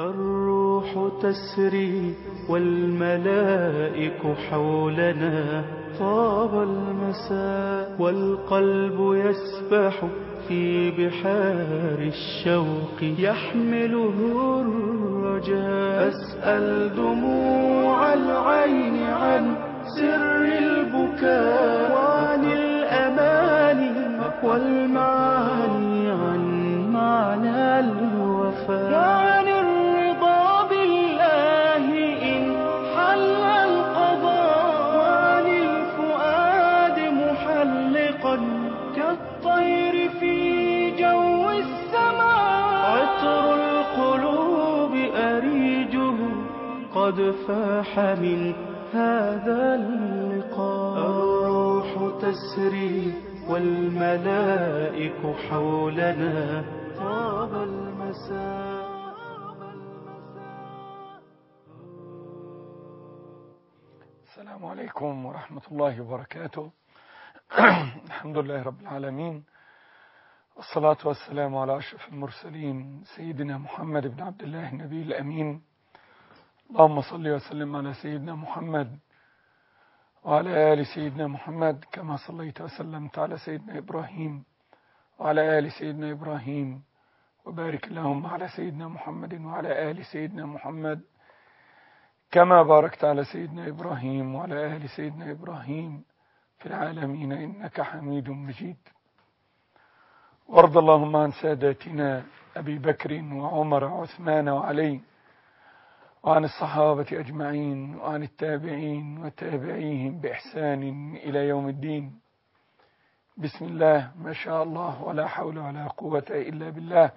الروح تسري والملائك حولنا طاب المساء والقلب يسبح في بحار الشوق يحمله الرجاء أسأل دموع العين عن سر البكاء وعن الأماني والمعاني عن معنى الوفاء وعن الرضا بالله إن حل القضاء وعن الفؤاد محلقا كالطير في جو السماء عطر القلوب أريجه قد فاح من هذا اللقاء الروح تسري والملائك حولنا طاب المساء السلام عليكم ورحمة الله وبركاته الحمد لله رب العالمين والصلاة والسلام على أشرف المرسلين سيدنا محمد بن عبد الله النبي الأمين اللهم صل وسلم على سيدنا محمد وعلى آل سيدنا محمد كما صليت وسلمت على سيدنا إبراهيم وعلى آل سيدنا إبراهيم وبارك اللهم على سيدنا محمد وعلى آل سيدنا محمد كما باركت على سيدنا إبراهيم وعلى آل سيدنا إبراهيم في العالمين إنك حميد مجيد وارض اللهم عن ساداتنا أبي بكر وعمر وعثمان وعلي وعن الصحابة أجمعين وعن التابعين وتابعيهم بإحسان إلى يوم الدين بسم الله ما شاء الله ولا حول ولا قوة إلا بالله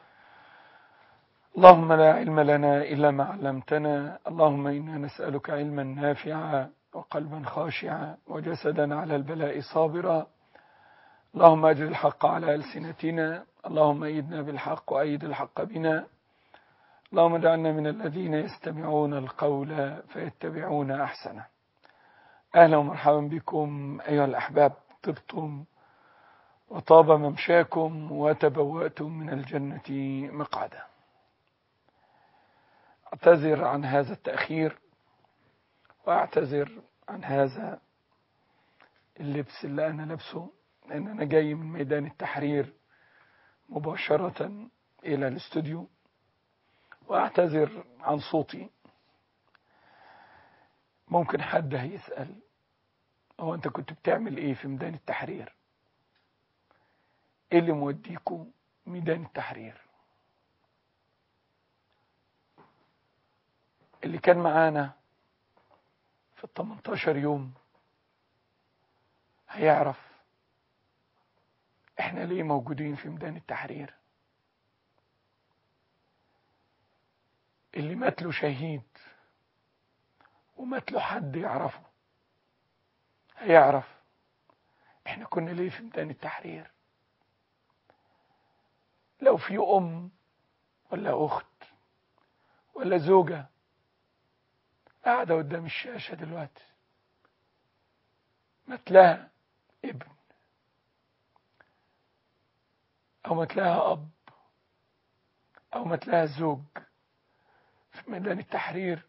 اللهم لا علم لنا إلا ما علمتنا اللهم إنا نسألك علما نافعا وقلبا خاشعا وجسدا على البلاء صابرا اللهم أجل الحق على ألسنتنا اللهم أيدنا بالحق وأيد الحق بنا اللهم اجعلنا من الذين يستمعون القول فيتبعون أحسنه أهلا ومرحبا بكم أيها الأحباب طبتم وطاب ممشاكم وتبوأتم من الجنة مقعدا أعتذر عن هذا التأخير وأعتذر عن هذا اللبس اللي أنا لابسه لأن أنا جاي من ميدان التحرير مباشرة إلى الاستوديو وأعتذر عن صوتي ممكن حد هيسأل هو أنت كنت بتعمل إيه في ميدان التحرير إيه اللي موديكوا ميدان التحرير اللي كان معانا في ال 18 يوم هيعرف احنا ليه موجودين في ميدان التحرير اللي مات له شهيد ومات له حد يعرفه هيعرف احنا كنا ليه في ميدان التحرير لو في ام ولا اخت ولا زوجة قاعدة قدام الشاشة دلوقتي مات لها ابن او مات لها اب او مات لها زوج في ميدان التحرير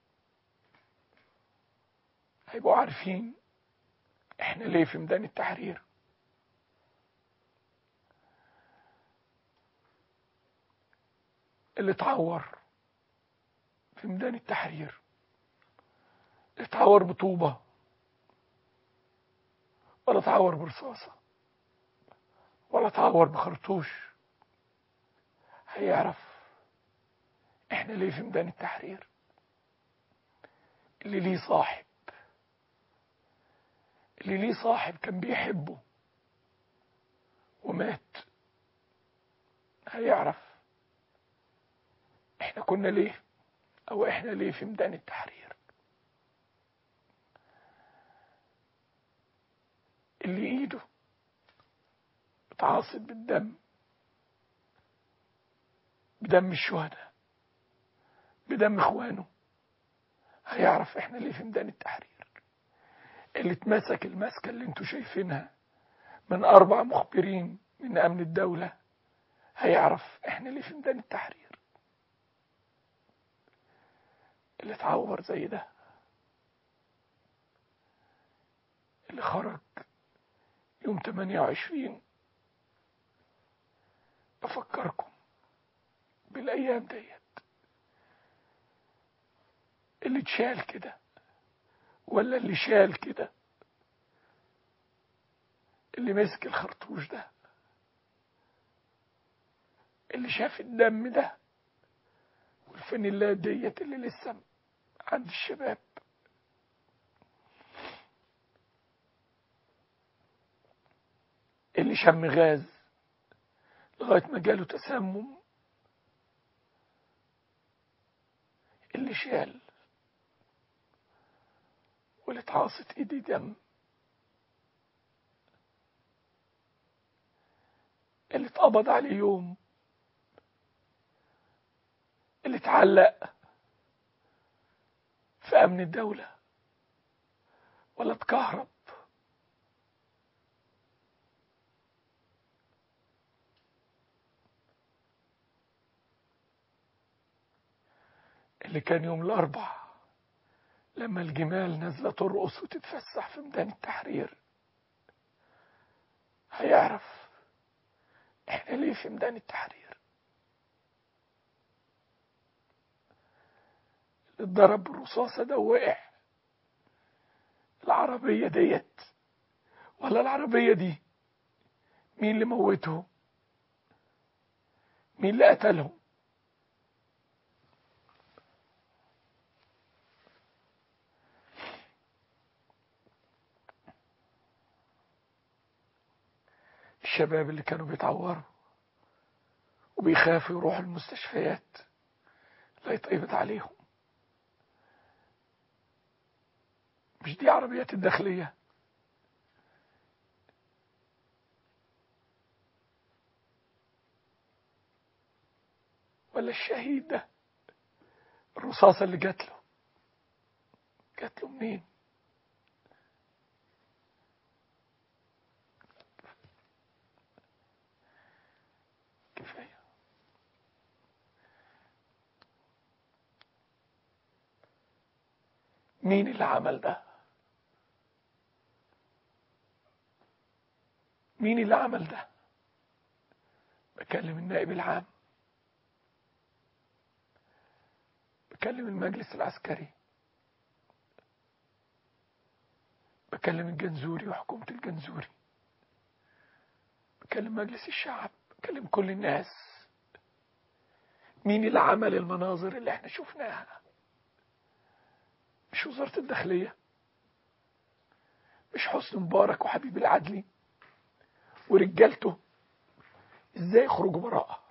هيبقوا عارفين احنا ليه في ميدان التحرير اللي اتعور في ميدان التحرير اللي اتعور بطوبة ولا اتعور برصاصة ولا اتعور بخرطوش هيعرف احنا ليه في ميدان التحرير اللي ليه صاحب اللي ليه صاحب كان بيحبه ومات هيعرف احنا كنا ليه او احنا ليه في ميدان التحرير اللي ايده اتعاصت بالدم بدم الشهداء بدم اخوانه هيعرف احنا ليه في ميدان التحرير اللي اتمسك المسكة اللي انتوا شايفينها من اربع مخبرين من امن الدولة هيعرف احنا ليه في ميدان التحرير اللي اتعور زي ده اللي خرج يوم 28 بفكركم بالأيام ديت اللي اتشال كده ولا اللي شال كده اللي مسك الخرطوش ده اللي شاف الدم ده والفانيلات ديت اللي لسه عند الشباب اللي شم غاز لغاية ما جاله تسمم اللي شال واللي اتعاصت ايدي دم اللي اتقبض عليه يوم اللي اتعلق في امن الدولة ولا اتكهرب اللي كان يوم الأربع لما الجمال نازلة ترقص وتتفسح في ميدان التحرير هيعرف احنا ليه في ميدان التحرير اللي اتضرب بالرصاصة ده وقع العربية ديت ولا العربية دي مين اللي موتهم مين اللي قتلهم الشباب اللي كانوا بيتعوروا وبيخافوا يروحوا المستشفيات لا يتقبض عليهم مش دي عربيات الداخلية ولا الشهيد ده الرصاصة اللي جات له جات له منين كفاية مين اللي عمل ده مين اللي عمل ده بكلم النائب العام بكلم المجلس العسكري بكلم الجنزوري وحكومة الجنزوري بكلم مجلس الشعب بكلم كل الناس مين اللي عمل المناظر اللي احنا شفناها مش وزارة الداخلية مش حسن مبارك وحبيب العدلي ورجالته ازاي يخرجوا براءة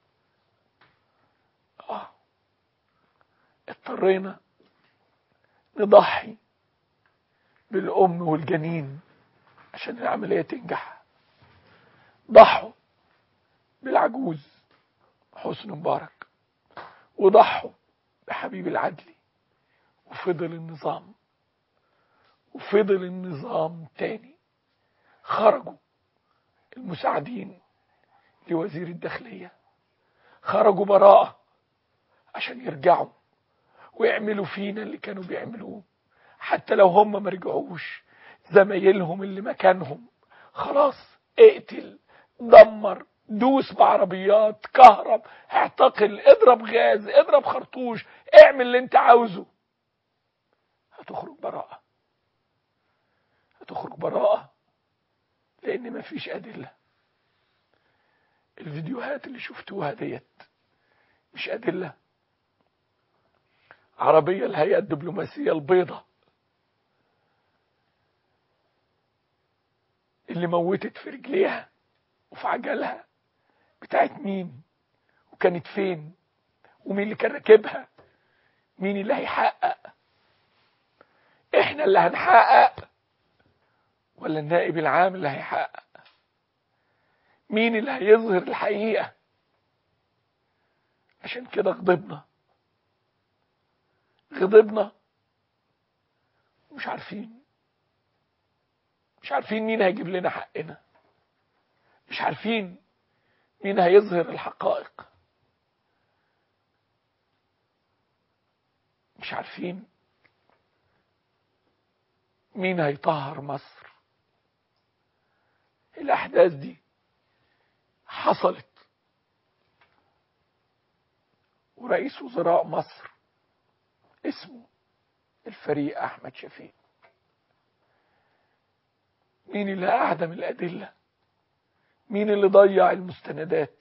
اه اضطرينا نضحي بالأم والجنين عشان العملية تنجح ضحوا بالعجوز حسن مبارك وضحوا بحبيب العدلي وفضل النظام وفضل النظام تاني خرجوا المساعدين لوزير الداخلية خرجوا براءة عشان يرجعوا ويعملوا فينا اللي كانوا بيعملوه حتى لو هم ما رجعوش زمايلهم اللي مكانهم خلاص اقتل دمر دوس بعربيات كهرب اعتقل اضرب غاز اضرب خرطوش اعمل اللي انت عاوزه هتخرج براءة هتخرج براءة لان مفيش ادلة الفيديوهات اللي شفتوها ديت مش ادلة عربية الهيئة الدبلوماسية البيضة اللي موتت في رجليها وفي عجلها بتاعت مين وكانت فين ومين اللي كان راكبها مين اللي هيحقق احنا اللي هنحقق ولا النائب العام اللي هيحقق مين اللي هيظهر الحقيقة عشان كده غضبنا غضبنا مش عارفين مش عارفين مين هيجيب لنا حقنا مش عارفين مين هيظهر الحقائق مش مش عارفين مين هيطهر مصر الأحداث دي حصلت ورئيس وزراء مصر اسمه الفريق أحمد شفيق مين اللي أعدم الأدلة مين اللي ضيع المستندات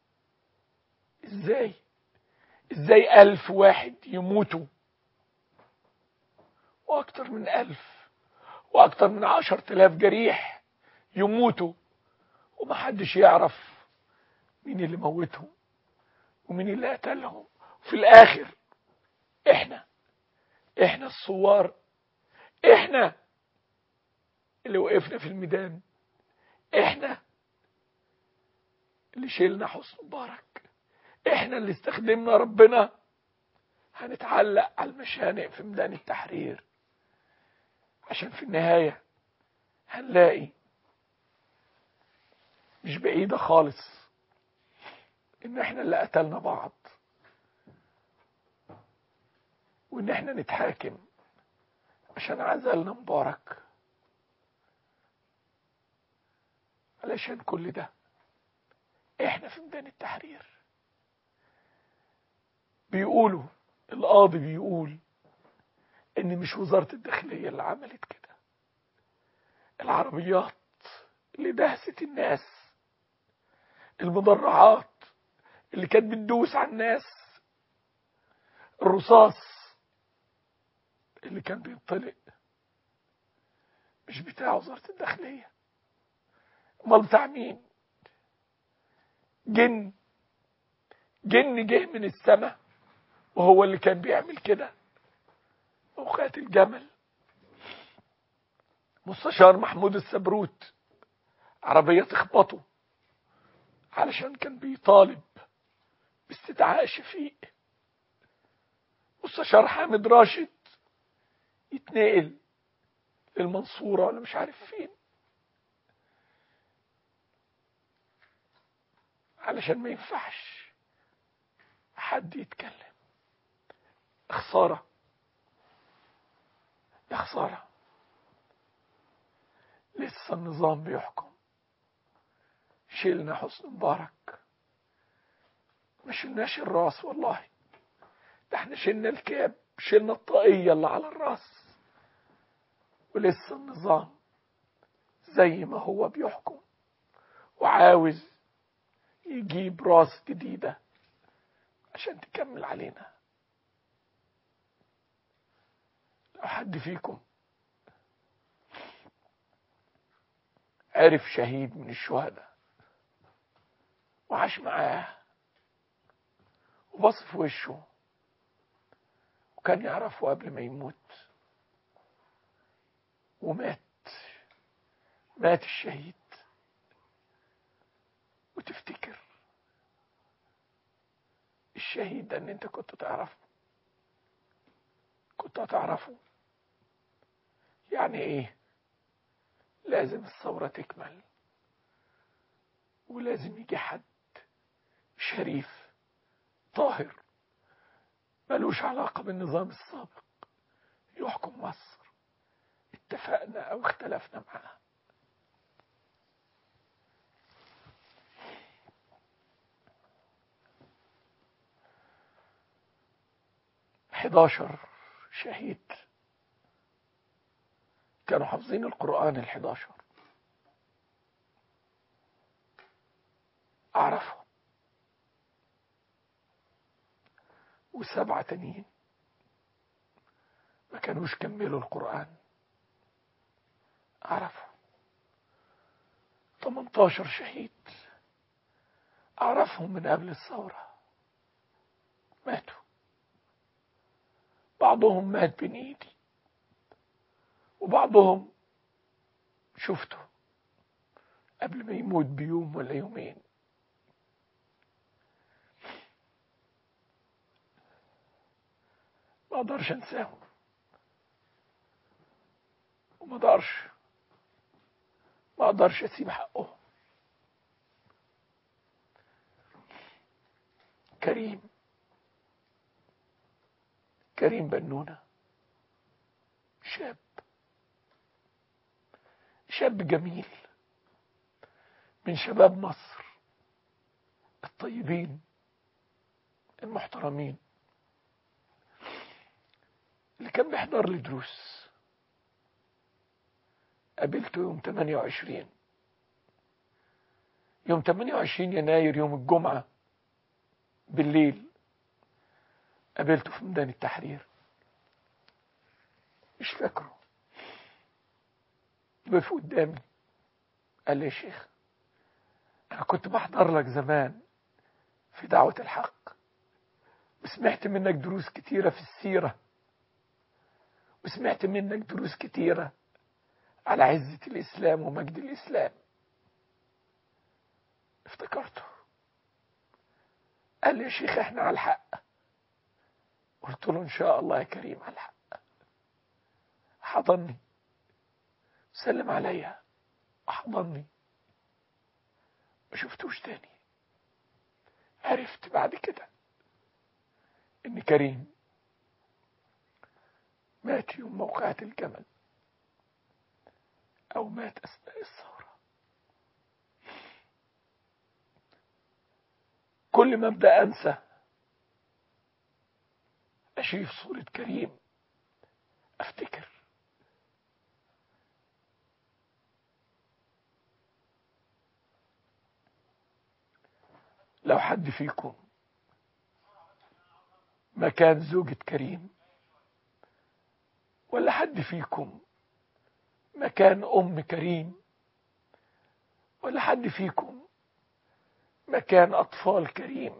ازاي ازاي ألف واحد يموتوا وأكتر من ألف وأكتر من عشر تلاف جريح يموتوا ومحدش يعرف مين اللي موتهم ومين اللي قتلهم في الآخر إحنا إحنا الثوار إحنا اللي وقفنا في الميدان إحنا اللي شيلنا حسن مبارك إحنا اللي استخدمنا ربنا هنتعلق على المشانق في ميدان التحرير عشان في النهاية هنلاقي مش بعيدة خالص ان احنا اللي قتلنا بعض وان احنا نتحاكم عشان عزلنا مبارك علشان كل ده احنا في ميدان التحرير بيقولوا القاضي بيقول ان مش وزارة الداخلية اللي عملت كده العربيات اللي دهست الناس المدرعات اللي كانت بتدوس على الناس الرصاص اللي كان بينطلق مش بتاع وزارة الداخلية امال بتاع مين جن جن جه من السماء وهو اللي كان بيعمل كده وخات الجمل مستشار محمود السبروت عربية تخبطه علشان كان بيطالب باستدعاء شفيق مستشار حامد راشد يتنقل للمنصورة ولا مش عارف فين علشان ما ينفعش حد يتكلم خسارة يا خسارة لسه النظام بيحكم شيلنا حسن مبارك ما شلناش الراس والله ده احنا شلنا الكاب شلنا الطاقية اللي على الراس ولسه النظام زي ما هو بيحكم وعاوز يجيب راس جديدة عشان تكمل علينا لو حد فيكم عرف شهيد من الشهداء وعاش معاه وبص في وشه وكان يعرفه قبل ما يموت ومات مات الشهيد وتفتكر الشهيد ده ان انت كنت تعرفه كنت هتعرفه يعني ايه لازم الثورة تكمل ولازم يجي حد شريف طاهر ملوش علاقة بالنظام السابق يحكم مصر اتفقنا او اختلفنا معاه حداشر شهيد كانوا حافظين القرآن الحداشر أعرفهم وسبعة تانيين ما كانوش كملوا القرآن أعرفهم 18 شهيد أعرفهم من قبل الثورة ماتوا بعضهم مات بين ايدي وبعضهم شفته قبل ما يموت بيوم ولا يومين ما اقدرش انساهم وما اقدرش ما اقدرش اسيب حقهم كريم كريم بنونة شاب شاب جميل من شباب مصر الطيبين المحترمين اللي كان بيحضر لي دروس قابلته يوم 28 يوم 28 يناير يوم الجمعة بالليل قابلته في ميدان التحرير مش فاكره وقف قدامي قال لي يا شيخ انا كنت بحضر لك زمان في دعوة الحق وسمعت منك دروس كتيرة في السيرة وسمعت منك دروس كتيرة على عزة الإسلام ومجد الإسلام افتكرته قال لي يا شيخ احنا على الحق قلت له ان شاء الله يا كريم على الحق حضني سلم عليا حضني ما شفتوش تاني عرفت بعد كده ان كريم مات يوم موقعة الجمل او مات اثناء الثورة كل ما ابدا انسى اشوف صورة كريم افتكر لو حد فيكم مكان زوجة كريم ولا حد فيكم مكان أم كريم ولا حد فيكم مكان أطفال كريم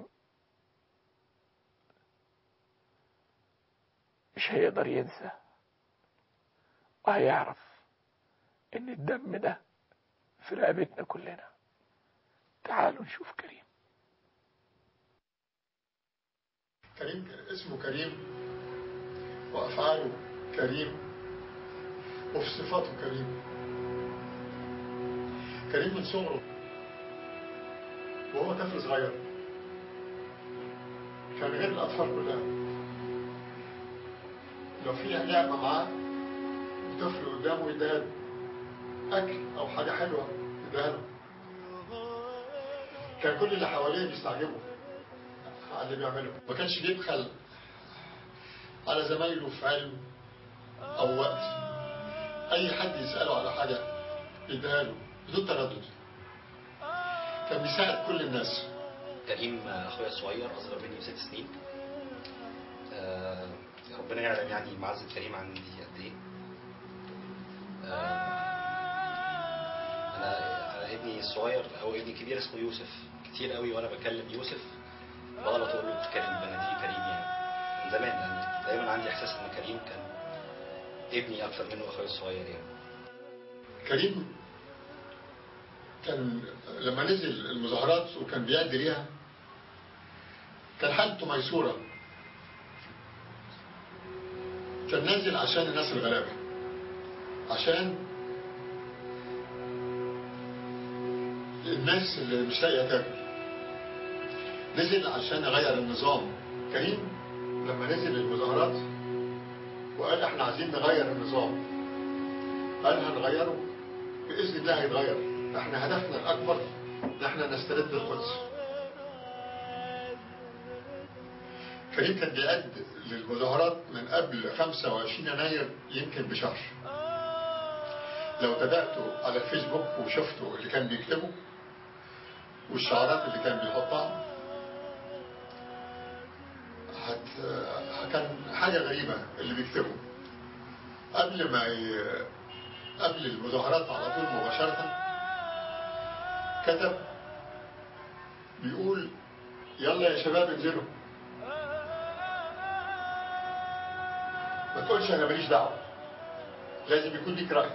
مش هيقدر ينسى وهيعرف إن الدم ده في رقبتنا كلنا تعالوا نشوف كريم كريم اسمه كريم وأفعاله كريم وفي صفاته كريم كريم من صغره وهو طفل صغير كان غير الأطفال كلها لو فيها لعبة معاه وطفل قدامه يديها له أكل أو حاجة حلوة يديها له كان كل اللي حواليه بيستعجبوا على اللي بيعمله ما كانش بيبخل على زمايله في علم أو وقت أي حد يسأله على حاجة يديها له بدون تردد كان بيساعد كل الناس كريم اخويا الصغير اصغر مني بست سنين آه، ربنا يعلم يعني معزة كريم عندي قد ايه آه، انا انا ابني الصغير او ابني الكبير اسمه يوسف كتير قوي وانا بكلم يوسف بغلط اقول له كريم بناديه كريم يعني من زمان يعني دايما عندي احساس ان كريم كان ابني اكتر منه اخويا الصغير يعني كريم كان لما نزل المظاهرات وكان بيأدي ليها كان حالته ميسورة كان نازل عشان الناس الغلابة عشان الناس اللي مش لاقية تاكل نزل عشان يغير النظام كريم لما نزل المظاهرات وقال احنا عايزين نغير النظام قال هنغيره بإذن الله هيتغير احنا هدفنا الأكبر ان احنا نسترد القدس كريم كان بيعد للمظاهرات من قبل 25 يناير يمكن بشهر لو تابعته على الفيسبوك وشفته اللي كان بيكتبه والشعارات اللي كان بيحطها هت... كان حاجة غريبة اللي بيكتبه قبل ما ي... قبل المظاهرات على طول مباشرة كتب بيقول يلا يا شباب انزلوا ما تقولش انا ماليش دعوه لازم يكون ليك راي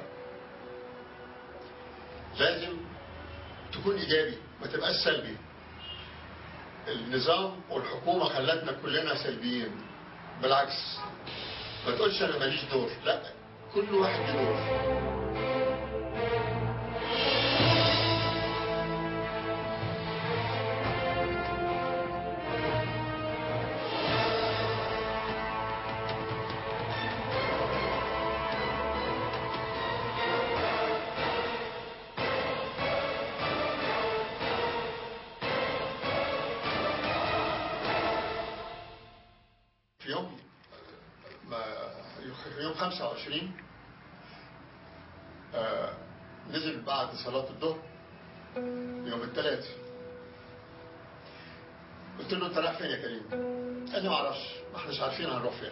لازم تكون ايجابي ما تبقاش سلبي النظام والحكومه خلتنا كلنا سلبيين بالعكس ما تقولش انا ماليش دور لا كل واحد له دور في يوم 25 آه نزل بعد صلاة الظهر يوم الثلاث قلت له انت رايح فين يا كريم؟ قال لي ما اعرفش ما احناش عارفين هنروح فين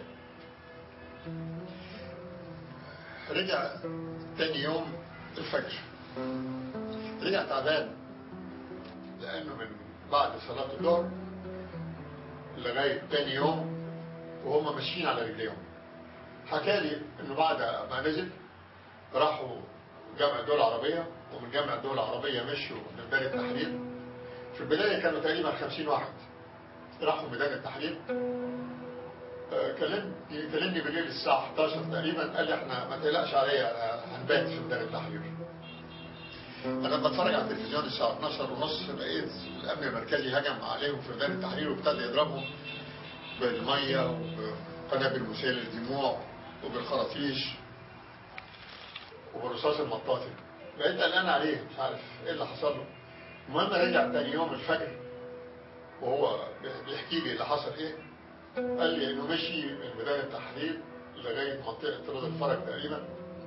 رجع تاني يوم الفجر رجع تعبان لانه من بعد صلاة الظهر لغاية تاني يوم وهم ماشيين على رجليهم حكى لي انه بعد ما نزل راحوا جامع الدول العربية ومن جامع الدول العربية مشوا لميدان التحرير في البداية كانوا تقريبا 50 واحد راحوا ميدان التحرير آه، كلمني كلمني بالليل الساعة 11 تقريبا قال لي احنا ما تقلقش عليا انا هنبات في ميدان التحرير انا بتفرج على التلفزيون الساعة 12 ونص لقيت الامن المركزي هجم عليهم في ميدان التحرير وابتدى يضربهم بالمية وبقنابل مسيلة للدموع وبالخراطيش وبالرصاص المطاطي بقيت قلقان عليه مش عارف ايه اللي حصل له المهم رجع تاني يوم الفجر وهو بيحكي لي اللي حصل ايه قال لي انه مشي من ميدان التحرير لغايه منطقه رضا الفرج تقريبا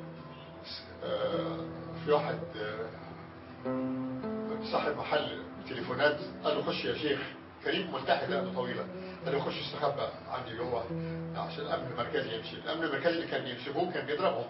آه، في واحد آه، صاحب محل تليفونات قال له خش يا شيخ كريم ملتحي لانه طويله قال له خش استخبى عندي جوه عشان الامن المركزي يمشي الامن المركزي اللي كان بيمسكوه كان بيضربهم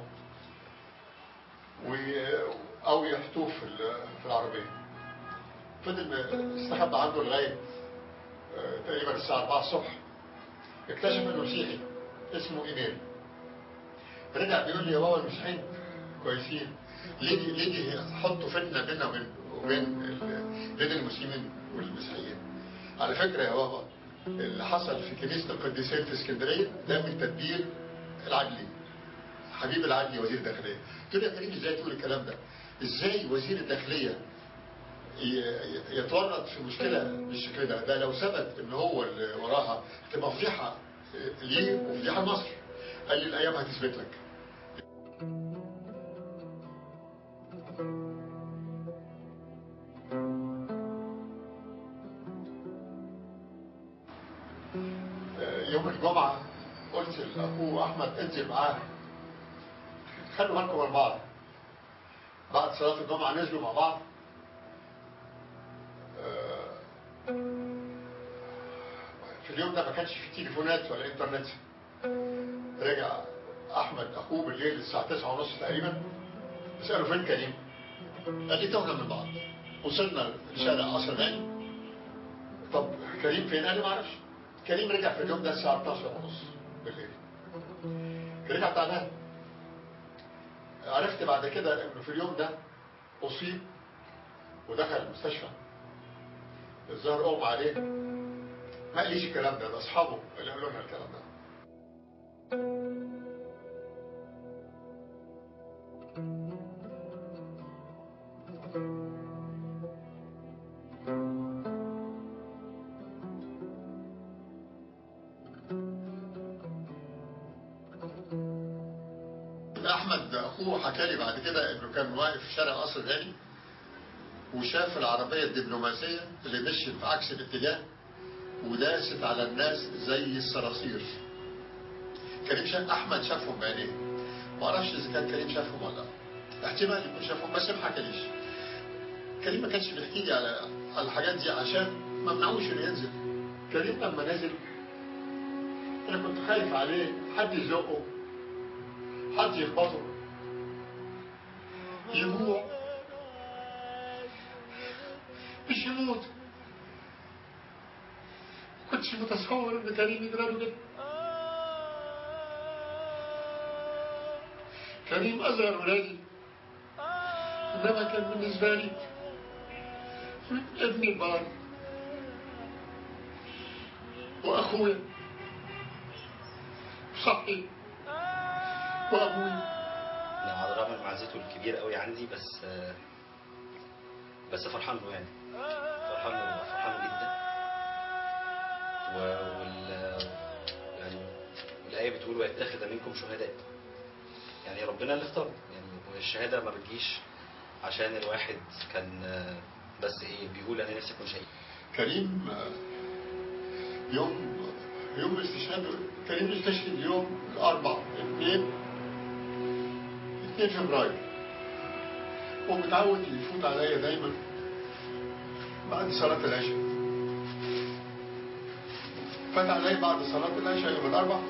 و- او يحطوه في ال- في العربيه فضل استخبى عنده لغايه آه، تقريبا الساعه 4 الصبح اكتشف انه مسيحي اسمه ايميل رجع بيقول لي يا بابا المسيحيين كويسين ليه ليه حطوا فتنه بيننا وبين وبين ال- بين المسلمين والمسيحيين على فكره يا بابا اللي حصل في كنيسه القديسين في اسكندريه ده من تدبير العدلي حبيب العدلي وزير الداخليه قلت له يا كريم ازاي تقول الكلام ده ازاي وزير الداخليه ي- يتورط في مشكلة بالشكل ده ده لو ثبت ان هو اللي وراها تبقى فضيحة ليه وفضيحة لمصر قال لي الايام هتثبت لك يوم الجمعة قلت لأخوه أحمد انزل معاه خلوا بالكم من بعض بعد صلاة الجمعة نزلوا مع بعض في اليوم ده ما كانش في تليفونات ولا انترنت رجع احمد اخوه بالليل الساعه 9 ونص تقريبا ساله فين كريم قال لي تونا من بعض وصلنا لشارع قصر غاني طب كريم فين قال لي ما اعرفش كريم رجع في اليوم ده الساعه 12 ونص بالليل رجع تعبان عرفت بعد كده انه في اليوم ده اصيب ودخل المستشفى الظاهر اغمى عليه ما قاليش الكلام ده ده اصحابه اللي قالوا لنا الكلام ده احمد اخوه حكى لي بعد كده انه كان واقف في شارع قصر غالي وشاف العربيه الدبلوماسيه اللي مشيت في عكس الاتجاه وداست على الناس زي الصراصير كريم شاف احمد شافهم بعينيه ما اعرفش اذا كان كريم شافهم ولا لا احتمال يكون شافهم بس ما حكاليش كريم ما كانش بيحكي لي على على الحاجات دي عشان ما منعوش انه ينزل كريم لما نزل انا كنت خايف عليه حد يزقه حد يخبطه يجوع مش يموت كنتش متصور ان كريم يضربه كده كريم اصغر ولادي انما كان بالنسبه لي ابني البار واخويا وصاحبي وابوي انا على الرغم من معزته الكبير قوي عندي بس آه، بس فرحان له يعني فرحان له فرحان له جدا و وال يعني الآية بتقول ويتخذ منكم شهداء يعني ربنا اللي اختاره يعني والشهادة ما بتجيش عشان الواحد كان آه، بس ايه بيقول انا نفسي اكون شهيد كريم آه، يوم يوم الاستشهاد كريم استشهد يوم الأربع اثنين 2 فبراير ومتعود يفوت عليا دايما بعد صلاة العشاء فات عليا بعد صلاة العشاء يوم الأربع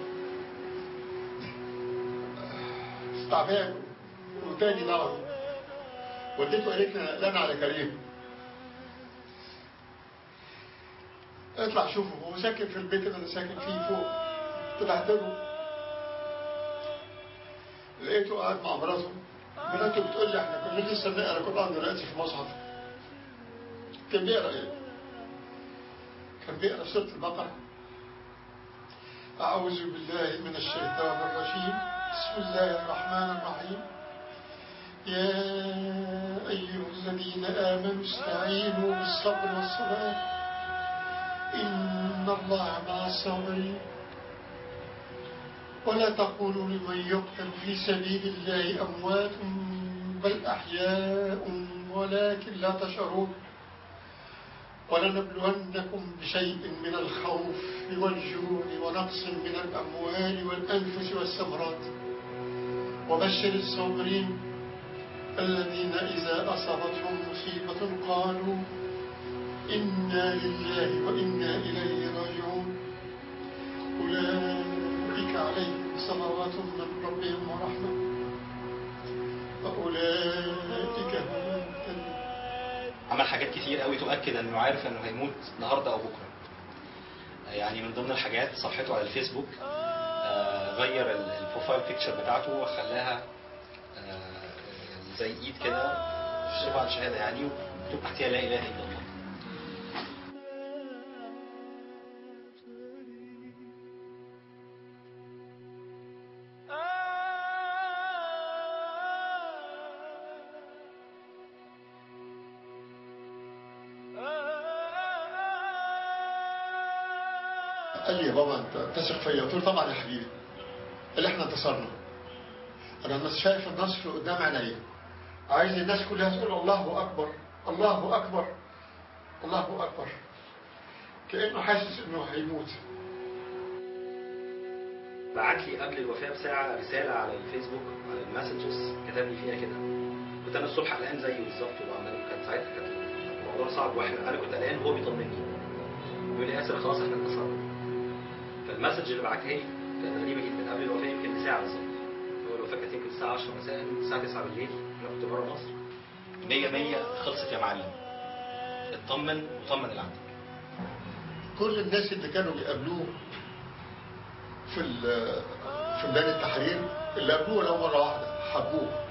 تعبان وتاني نار والدته قالت لي لنا على كريم اطلع شوفه هو ساكن في البيت اللي انا ساكن فيه فوق طلعت له لقيته قاعد مع مراته مراته بتقول لي احنا كنا لسه بنقرا قران دلوقتي في مصحف كان بيقرا ايه؟ كان بيقرا سوره البقره أعوذ بالله من الشيطان الرجيم بسم الله الرحمن الرحيم يا أيها الذين آمنوا استعينوا بالصبر والصلاة إن الله مع الصابرين ولا تقولوا لمن يقتل في سبيل الله أموات بل أحياء ولكن لا تشعرون ولنبلونكم بشيء من الخوف والجوع ونقص من الأموال والأنفس والثمرات وبشر الصابرين الذين إذا أصابتهم مصيبة قالوا إنا لله وإنا إليه راجعون أولئك عليهم صلوات من ربهم ورحمة وأولئك هم المهتدون عمل حاجات كتير قوي تؤكد انه عارف انه هيموت النهارده او بكره يعني من ضمن الحاجات صفحته على الفيسبوك آه، غير ال- البروفايل بيكتشر بتاعته وخلاها آه، زي ايد كده شبه على الشهاده يعني ومكتوب تحتها لا اله الا الله قال لي يا بابا انت تثق فيا قلت له طبعا يا حبيبي اللي احنا انتصرنا انا مش شايف النصر قدام عينيا عايز الناس كلها تقول الله اكبر الله اكبر الله اكبر كانه حاسس انه هيموت بعت لي قبل الوفاه بساعه رساله على الفيسبوك على الماسنجرز كتب لي فيها كده كنت انا الصبح قلقان زيه بالظبط وعمال كان ساعتها كان الموضوع صعب واحنا انا كنت قلقان وهو بيطمني بيقول لي ياسر خلاص احنا انتصرنا فالمسج اللي بعتها لي كانت غريبه جدا قبل الوفاه يمكن بساعه بالظبط هو الوفاه كانت يمكن الساعه 10 مساء الساعه 9 بالليل انا كنت بره مصر 100 100 خلصت يا معلم اطمن وطمن اللي عندك كل الناس اللي كانوا بيقابلوه في ال- في ميدان التحرير اللي قابلوه لو مره واحده حبوه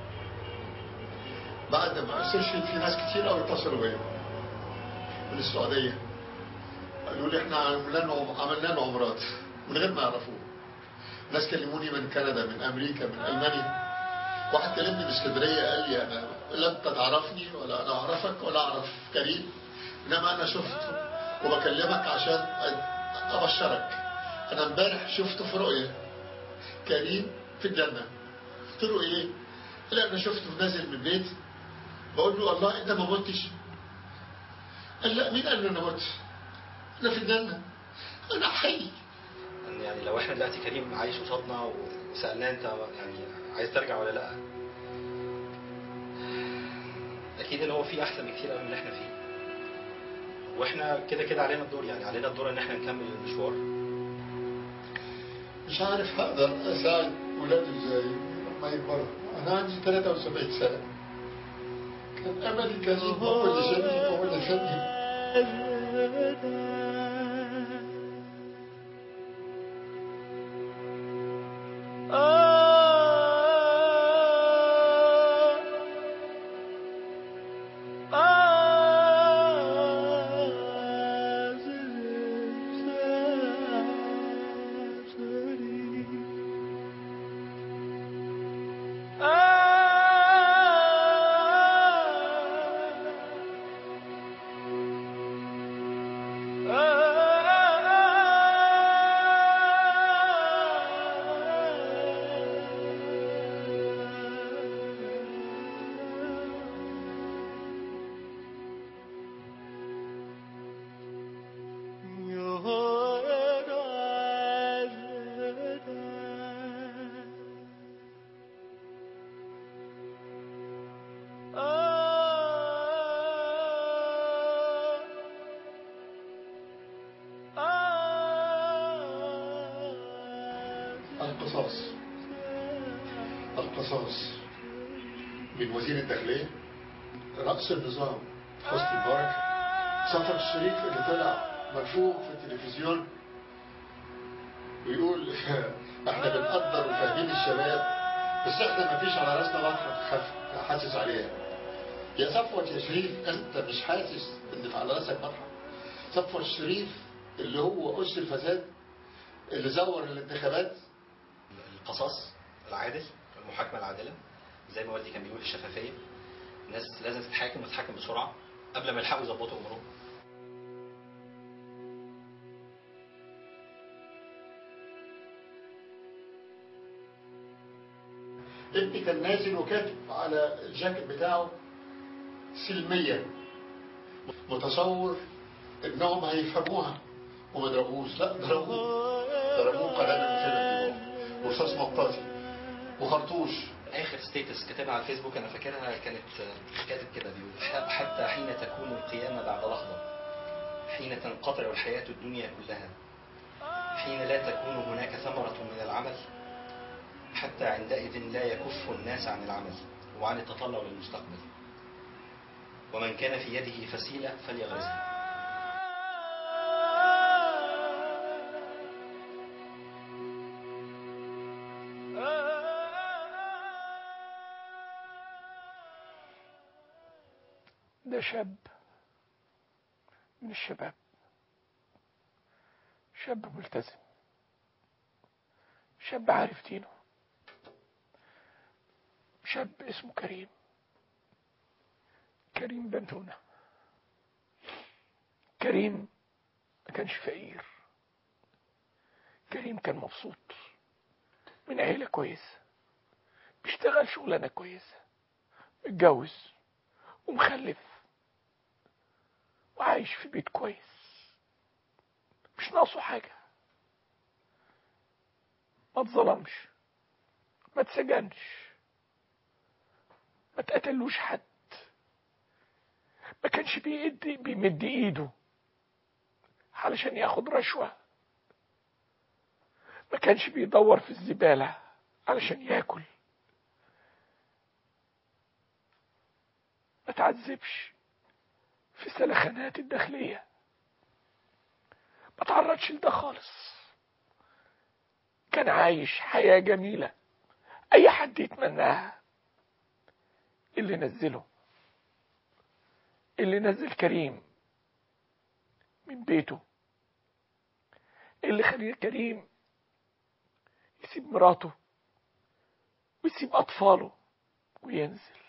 بعد ما استشهد في ناس كتير قوي اتصلوا بيا من السعوديه قالوا لي احنا عملنا له عملنا له عمرات من غير ما يعرفوه ناس كلموني من كندا من امريكا من المانيا واحد كلمني من اسكندريه قال لي انا لا انت تعرفني ولا انا اعرفك ولا اعرف كريم انما انا شفته وبكلمك عشان أ- ابشرك انا امبارح شفته في رؤيه كريم في الجنه قلت له ايه؟ قال لي انا شفته نازل من البيت بقول له الله انت ما متش قال لا مين قال له انا مت؟ انا في الجنه انا حي إن يعني لو احنا دلوقتي كريم عايش قصادنا وسالناه انت يعني عايز ترجع ولا لا اكيد ان هو في احسن بكتير قوي من اللي احنا فيه واحنا كده كده علينا الدور يعني علينا الدور ان احنا نكمل المشوار مش عارف هقدر اساعد ولادي ازاي لما يكبروا انا عندي 73 سنه كان املي كريم وكل شيء وكل شيء Ah القصاص القصاص من وزير الداخلية رأس النظام حسني مبارك سفر الشريف اللي طلع مرفوع في التلفزيون ويقول احنا بنقدر وفاهمين الشباب بس احنا ما فيش على راسنا واحد خف حاسس عليها يا صفوت يا شريف انت مش حاسس ان على راسك بطحة صفوت الشريف اللي هو أس الفساد اللي زور الانتخابات القصاص العادل المحاكمة العادلة زي ما والدي كان بيقول الشفافية الناس لازم تتحاكم وتتحاكم بسرعة قبل ما يلحقوا يظبطوا أمورهم ابني كان نازل وكاتب على الجاكيت بتاعه سلميا متصور انهم هيفهموها وما ضربوش لا ضربوه ضربوه قنابل وفيلم دماغ ورصاص مطاطي وخرطوش اخر ستيتس كاتبها على الفيسبوك انا فاكرها كانت كاتب كده بيقول "ح- حتى حين تكون القيامة بعد لحظة حين تنقطع الحياة الدنيا كلها حين لا تكون هناك ثمرة من العمل حتى عندئذ لا يكف الناس عن العمل وعن التطلع للمستقبل ومن كان في يده فسيلة فليغرسها ده شاب من الشباب شاب ملتزم شاب عارف دينه شاب اسمه كريم كريم بنتونة كريم ما كانش فقير كريم كان مبسوط من عيلة كويسة بيشتغل شغلانة كويسة متجوز ومخلف وعايش في بيت كويس مش ناقصه حاجة ما اتظلمش ما اتسجنش ما اتقتلوش حد ما كانش بيدي بيمد ايده علشان ياخد رشوة ما كانش بيدور في الزبالة علشان ياكل ما تعذبش في سلخانات الداخلية ما تعرضش لده خالص كان عايش حياة جميلة أي حد يتمناها اللي نزله اللي نزل كريم من بيته اللي خلي كريم يسيب مراته ويسيب أطفاله وينزل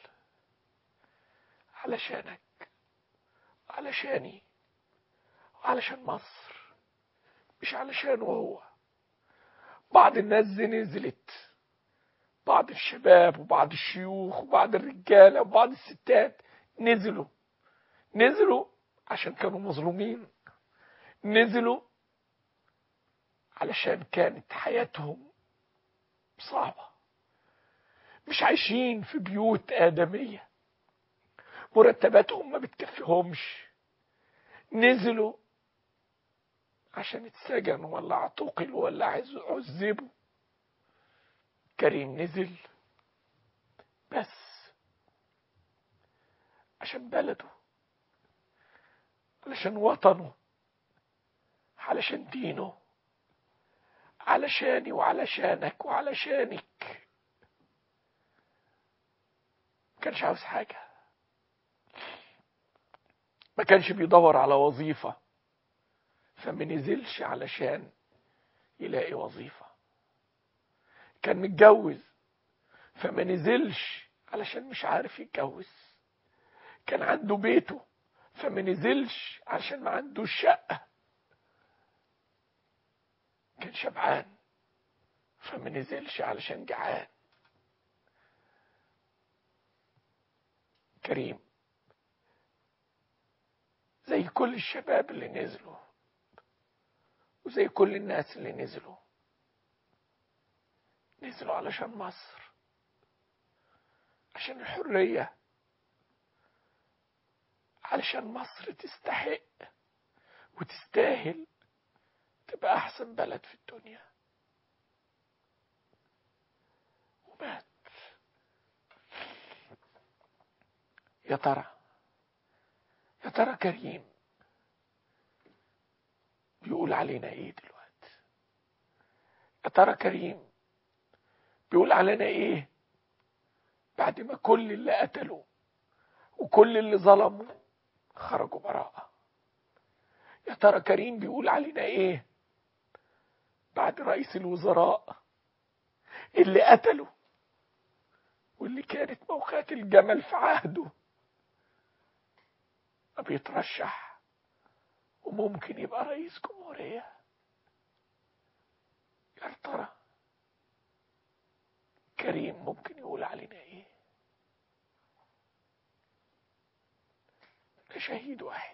علشانك علشاني وعلشان مصر مش علشانه هو بعض الناس دي نزلت بعض الشباب وبعض الشيوخ وبعض الرجالة وبعض الستات نزلوا نزلوا عشان كانوا مظلومين نزلوا علشان كانت حياتهم صعبة مش عايشين في بيوت آدمية مرتباتهم ما بتكفيهمش نزلوا عشان اتسجنوا ولا اعتقلوا ولا عز- عذبوا كريم نزل بس عشان بلده علشان وطنه علشان دينه علشاني وعلشانك وعلشانك ما كانش عاوز حاجة ما كانش بيدور على وظيفة فما نزلش علشان يلاقي وظيفة كان متجوز فما نزلش علشان مش عارف يتجوز كان عنده بيته فما نزلش عشان ما عندوش شقة كان شبعان فما نزلش علشان جعان كريم زي كل الشباب اللي نزلوا وزي كل الناس اللي نزلوا نزلوا علشان مصر عشان الحرية علشان مصر تستحق وتستاهل تبقى أحسن بلد في الدنيا ومات يا ترى يا ترى كريم بيقول علينا ايه دلوقتي يا ترى كريم بيقول علينا ايه بعد ما كل اللي قتلوا وكل اللي ظلموا خرجوا براءة يا ترى كريم بيقول علينا ايه بعد رئيس الوزراء اللي قتلوا واللي كانت موقعة الجمل في عهده ما بيترشح وممكن يبقى رئيس جمهورية يا ترى كريم ممكن يقول علينا ايه ده شهيد واحد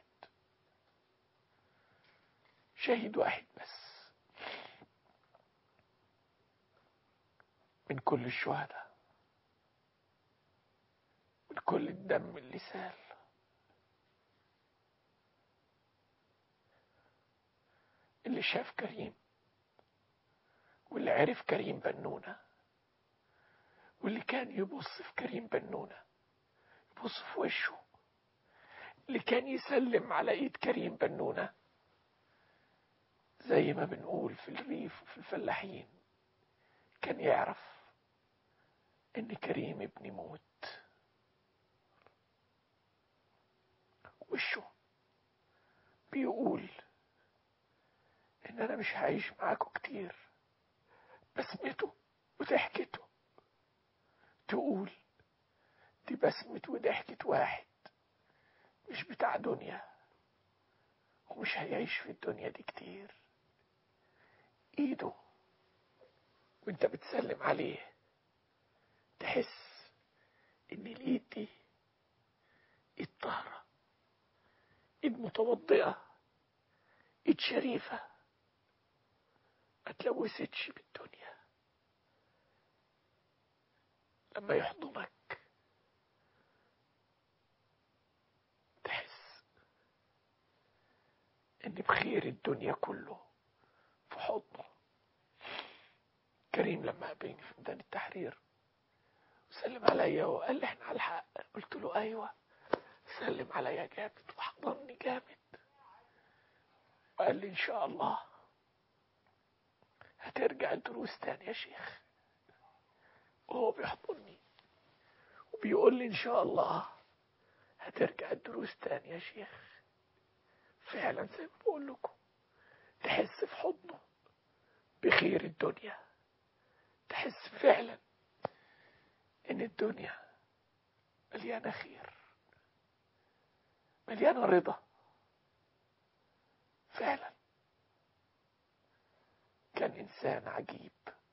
شهيد واحد بس من كل الشهداء من كل الدم اللي سال اللي شاف كريم واللي عرف كريم بنونة واللي كان يبص في كريم بنونة يبص في وشه اللي كان يسلم على ايد كريم بنونة زي ما بنقول في الريف وفي الفلاحين كان يعرف ان كريم ابني موت وشه بيقول ان انا مش هعيش معاكم كتير بسمته وضحكته تقول دي بسمة وضحكة واحد مش بتاع دنيا ومش هيعيش في الدنيا دي كتير ايده وانت بتسلم عليه تحس ان الايد دي ايد طاهرة ايد متوضئة ايد شريفة ما تلوثتش بالدنيا لما يحضنك تحس ان بخير الدنيا كله في حضنه كريم لما قابلني في ميدان التحرير وسلم عليا وقال لي احنا على الحق قلت له ايوه سلم عليا جامد وحضني جامد وقال لي ان شاء الله هترجع الدروس تاني يا شيخ وهو بيحضني وبيقول لي ان شاء الله هترجع الدروس تاني يا شيخ فعلا زي ما بقول لكم تحس في حضنه بخير الدنيا تحس فعلا ان الدنيا مليانه خير مليانه رضا فعلا كان انسان عجيب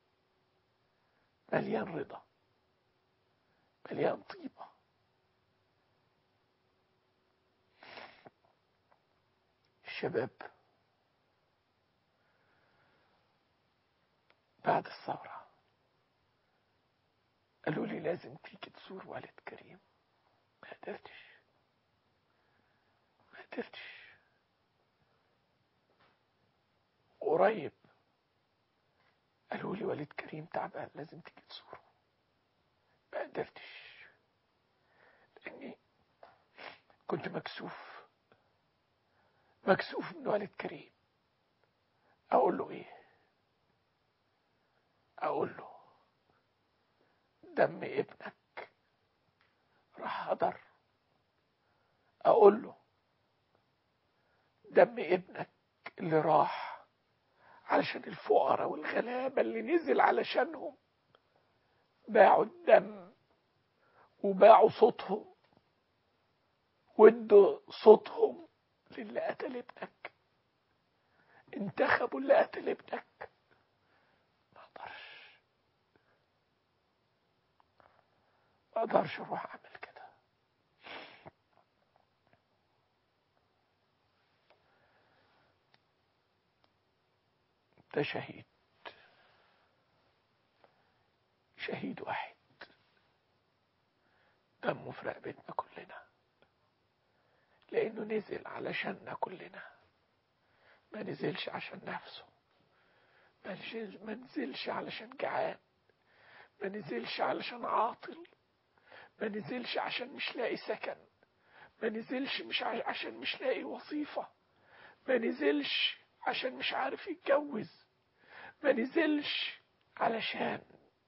مليان رضا مليان طيبه الشباب بعد الثورة قالوا لي لازم تيجي تزور والد كريم ما قدرتش ما قدرتش قريب قالوا لي والد كريم تعبان لازم تيجي تزوره ما قدرتش لاني كنت مكسوف مكسوف من والد كريم اقول له ايه اقول له دم ابنك راح هدر اقول له دم ابنك اللي راح علشان الفقراء والغلابة اللي نزل علشانهم باعوا الدم وباعوا صوتهم وادوا صوتهم للي قتل ابنك انتخبوا اللي قتل ابنك ما اقدرش ما اقدرش اروح اعمل كده ده شهيد شهيد واحد دمه في رقبتنا كلنا لانه نزل علشاننا كلنا ما نزلش عشان نفسه ما نزل- ما نزلش علشان جعان ما نزلش علشان عاطل ما نزلش عشان مش لاقي سكن ما نزلش مش ع- عشان مش لاقي وظيفة ما نزلش عشان مش عارف يتجوز ما نزلش علشان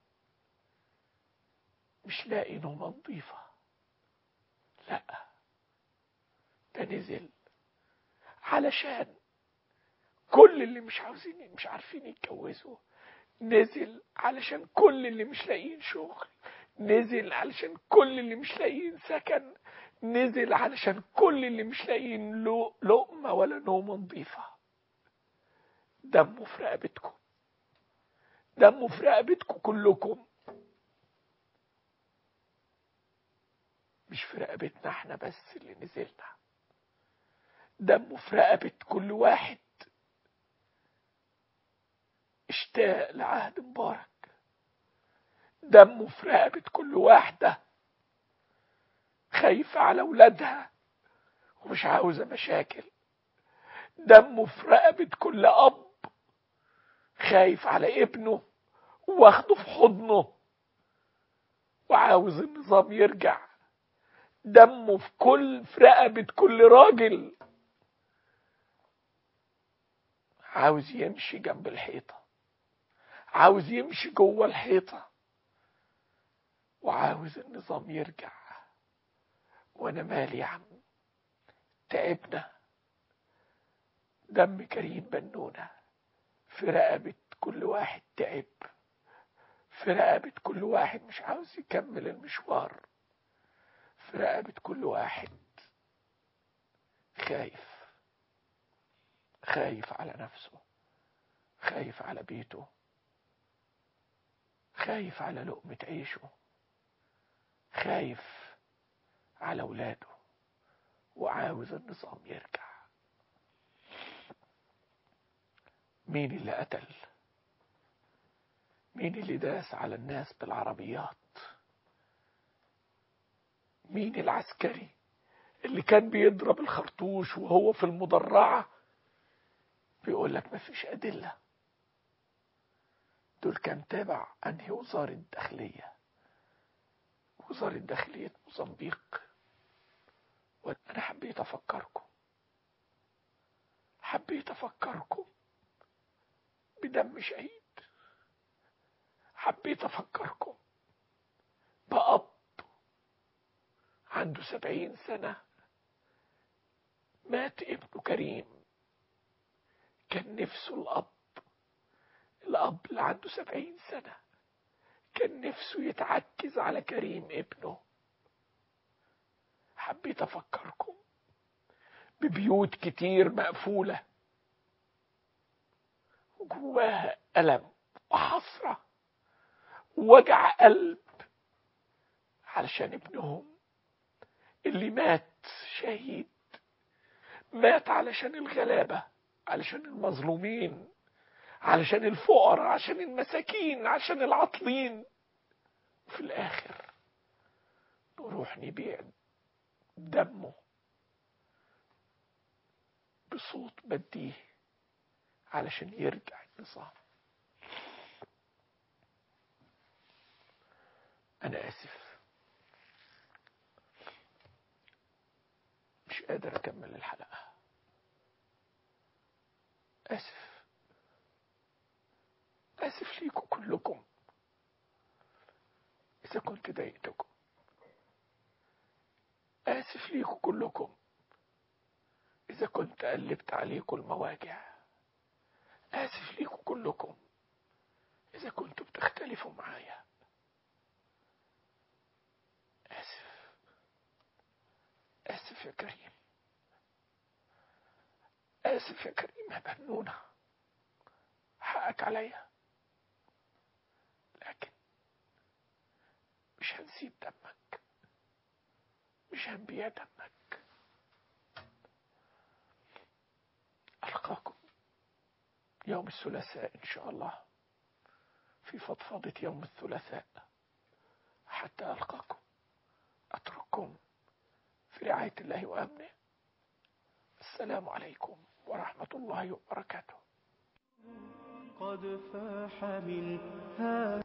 مش لاقي نومة نظيفة لا ده نزل علشان كل اللي مش عاوزين مش عارفين يتجوزوا نزل علشان كل اللي مش لاقيين شغل نزل علشان كل اللي مش لاقيين سكن نزل علشان كل اللي مش لاقيين لو- لقمة ولا نومة نظيفة دمه في رقبتكم دمه في رقبتكم كلكم مش في رقبتنا احنا بس اللي نزلنا دمه في رقبة كل واحد اشتاق لعهد مبارك دمه في رقبة كل واحدة خايفة على ولادها ومش عاوزة مشاكل دمه في رقبة كل أب خايف على ابنه واخده في حضنه وعاوز النظام يرجع دمه في كل في رقبة كل راجل عاوز يمشي جنب الحيطة عاوز يمشي جوه الحيطة وعاوز النظام يرجع وانا مالي يا عم تعبنا دم كريم بنونا في رقبة كل واحد تعب في رقبة كل واحد مش عاوز يكمل المشوار في رقبة كل واحد خايف خايف على نفسه خايف على بيته خايف على لقمة عيشه خايف على ولاده وعاوز النظام يرجع مين اللي قتل مين اللي داس على الناس بالعربيات مين العسكري اللي كان بيضرب الخرطوش وهو في المدرعة بيقول لك مفيش أدلة دول كان تابع أنهي وزارة الداخلية وزارة داخلية موزمبيق وأنا حبيت أفكركم حبيت أفكركم بدم شهيد حبيت أفكركم بأب عنده سبعين سنة مات ابنه كريم كان نفسه الأب الأب اللي عنده سبعين سنة كان نفسه يتعكز على كريم ابنه حبيت أفكركم ببيوت كتير مقفولة وجواها ألم وحسرة ووجع قلب علشان ابنهم اللي مات شهيد مات علشان الغلابة علشان المظلومين علشان الفقراء عشان المساكين عشان العاطلين وفي الآخر نروح نبيع دمه بصوت بديه علشان يرجع النظام أنا آسف مش قادر أكمل الحلقة آسف آسف ليكم كلكم إذا كنت ضايقتكم آسف ليكم كلكم إذا كنت قلبت عليكم المواجع آسف ليكم كلكم إذا كنتوا بتختلفوا معايا آسف آسف يا كريم آسف يا كريم يا بنونة حقك عليا لكن مش هنسيب دمك مش هنبيع دمك ألقاكم يوم الثلاثاء إن شاء الله في فضفضة يوم الثلاثاء حتى ألقاكم أترككم في رعاية الله وأمنه السلام عليكم ورحمة الله وبركاته قد فاح من هذا